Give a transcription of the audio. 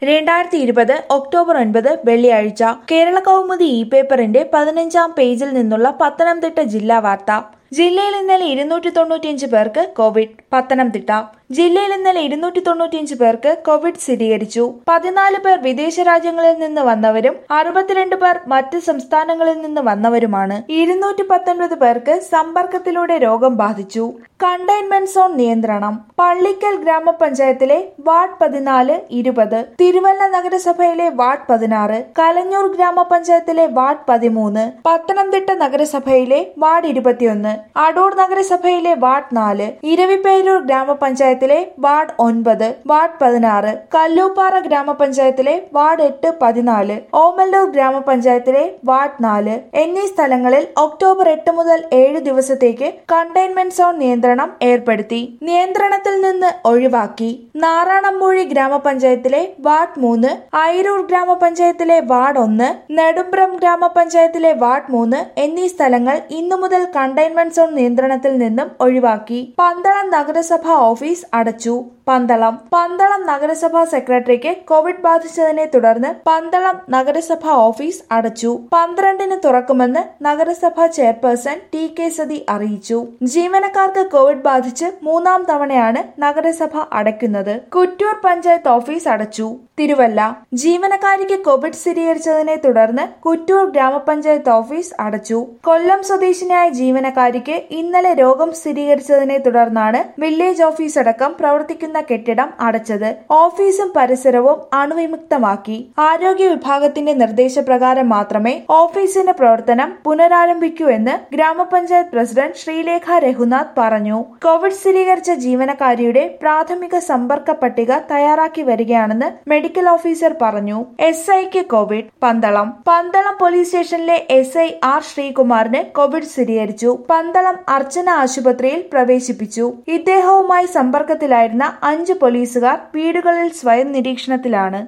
രണ്ടായിരത്തി ഇരുപത് ഒക്ടോബർ ഒൻപത് വെള്ളിയാഴ്ച കേരള കൗമുദി ഇ പേപ്പറിന്റെ പതിനഞ്ചാം പേജിൽ നിന്നുള്ള പത്തനംതിട്ട ജില്ലാ വാർത്ത ജില്ലയിൽ ഇന്നലെ ഇരുന്നൂറ്റി തൊണ്ണൂറ്റിയഞ്ച് പേർക്ക് കോവിഡ് പത്തനംതിട്ട ജില്ലയിൽ ഇന്നലെ ഇരുന്നൂറ്റി തൊണ്ണൂറ്റിയഞ്ച് പേർക്ക് കോവിഡ് സ്ഥിരീകരിച്ചു പതിനാല് പേർ വിദേശ രാജ്യങ്ങളിൽ നിന്ന് വന്നവരും അറുപത്തിരണ്ട് പേർ മറ്റ് സംസ്ഥാനങ്ങളിൽ നിന്ന് വന്നവരുമാണ് ഇരുന്നൂറ്റി പത്തൊൻപത് പേർക്ക് സമ്പർക്കത്തിലൂടെ രോഗം ബാധിച്ചു കണ്ടെയ്ൻമെന്റ് സോൺ നിയന്ത്രണം പള്ളിക്കൽ ഗ്രാമപഞ്ചായത്തിലെ വാർഡ് പതിനാല് ഇരുപത് തിരുവല്ല നഗരസഭയിലെ വാർഡ് പതിനാറ് കലഞ്ഞൂർ ഗ്രാമപഞ്ചായത്തിലെ വാർഡ് പതിമൂന്ന് പത്തനംതിട്ട നഗരസഭയിലെ വാർഡ് ഇരുപത്തിയൊന്ന് അടൂർ നഗരസഭയിലെ വാർഡ് നാല് ഇരവിപ്പേരൂർ ഗ്രാമപഞ്ചായത്തിലെ വാർഡ് ഒൻപത് വാർഡ് പതിനാറ് കല്ലൂപ്പാറ ഗ്രാമപഞ്ചായത്തിലെ വാർഡ് എട്ട് പതിനാല് ഓമല്ലൂർ ഗ്രാമപഞ്ചായത്തിലെ വാർഡ് നാല് എന്നീ സ്ഥലങ്ങളിൽ ഒക്ടോബർ എട്ട് മുതൽ ഏഴ് ദിവസത്തേക്ക് കണ്ടെയ്ൻമെന്റ് സോൺ നിയന്ത്രണം ഏർപ്പെടുത്തി നിയന്ത്രണത്തിൽ നിന്ന് ഒഴിവാക്കി നാറാണമ്പൂഴി ഗ്രാമപഞ്ചായത്തിലെ വാർഡ് മൂന്ന് ഐരൂർ ഗ്രാമപഞ്ചായത്തിലെ വാർഡ് ഒന്ന് നെടുമ്പ്രം ഗ്രാമപഞ്ചായത്തിലെ വാർഡ് മൂന്ന് എന്നീ സ്ഥലങ്ങൾ ഇന്നു മുതൽ കണ്ടെയ്ൻമെന്റ് സോൺ നിയന്ത്രണത്തിൽ നിന്നും ഒഴിവാക്കി പന്തളം നഗരസഭാ ഓഫീസ് അടച്ചു പന്തളം പന്തളം നഗരസഭാ സെക്രട്ടറിക്ക് കോവിഡ് ബാധിച്ചതിനെ തുടർന്ന് പന്തളം നഗരസഭാ ഓഫീസ് അടച്ചു പന്ത്രണ്ടിന് തുറക്കുമെന്ന് നഗരസഭാ ചെയർപേഴ്സൺ ടി കെ സതി അറിയിച്ചു ജീവനക്കാർക്ക് കോവിഡ് ബാധിച്ച് മൂന്നാം തവണയാണ് നഗരസഭ അടയ്ക്കുന്നത് കുറ്റൂർ പഞ്ചായത്ത് ഓഫീസ് അടച്ചു തിരുവല്ല ജീവനക്കാരിക്ക് കോവിഡ് സ്ഥിരീകരിച്ചതിനെ തുടർന്ന് കുറ്റൂർ ഗ്രാമപഞ്ചായത്ത് ഓഫീസ് അടച്ചു കൊല്ലം സ്വദേശിനിയായ ജീവനക്കാരിക്ക് ഇന്നലെ രോഗം സ്ഥിരീകരിച്ചതിനെ തുടർന്നാണ് വില്ലേജ് ഓഫീസ് അടക്കം പ്രവർത്തിക്കുന്ന കെട്ടിടം അടച്ചത് ഓഫീസും പരിസരവും അണുവിമുക്തമാക്കി ആരോഗ്യ വിഭാഗത്തിന്റെ നിർദ്ദേശപ്രകാരം മാത്രമേ ഓഫീസിന്റെ പ്രവർത്തനം പുനരാരംഭിക്കൂ എന്ന് ഗ്രാമപഞ്ചായത്ത് പ്രസിഡന്റ് ശ്രീലേഖ രഘുനാഥ് പറഞ്ഞു കോവിഡ് സ്ഥിരീകരിച്ച ജീവനക്കാരിയുടെ പ്രാഥമിക സമ്പർക്ക പട്ടിക തയ്യാറാക്കി വരികയാണെന്ന് മെഡിക്കൽ ഓഫീസർ പറഞ്ഞു എസ് ഐക്ക് കോവിഡ് പന്തളം പന്തളം പോലീസ് സ്റ്റേഷനിലെ എസ് ഐ ആർ ശ്രീകുമാറിന് കോവിഡ് സ്ഥിരീകരിച്ചു പന്തളം അർച്ചന ആശുപത്രിയിൽ പ്രവേശിപ്പിച്ചു ഇദ്ദേഹവുമായി സമ്പർക്കത്തിലായിരുന്ന അഞ്ച് പോലീസുകാർ വീടുകളിൽ സ്വയം നിരീക്ഷണത്തിലാണ്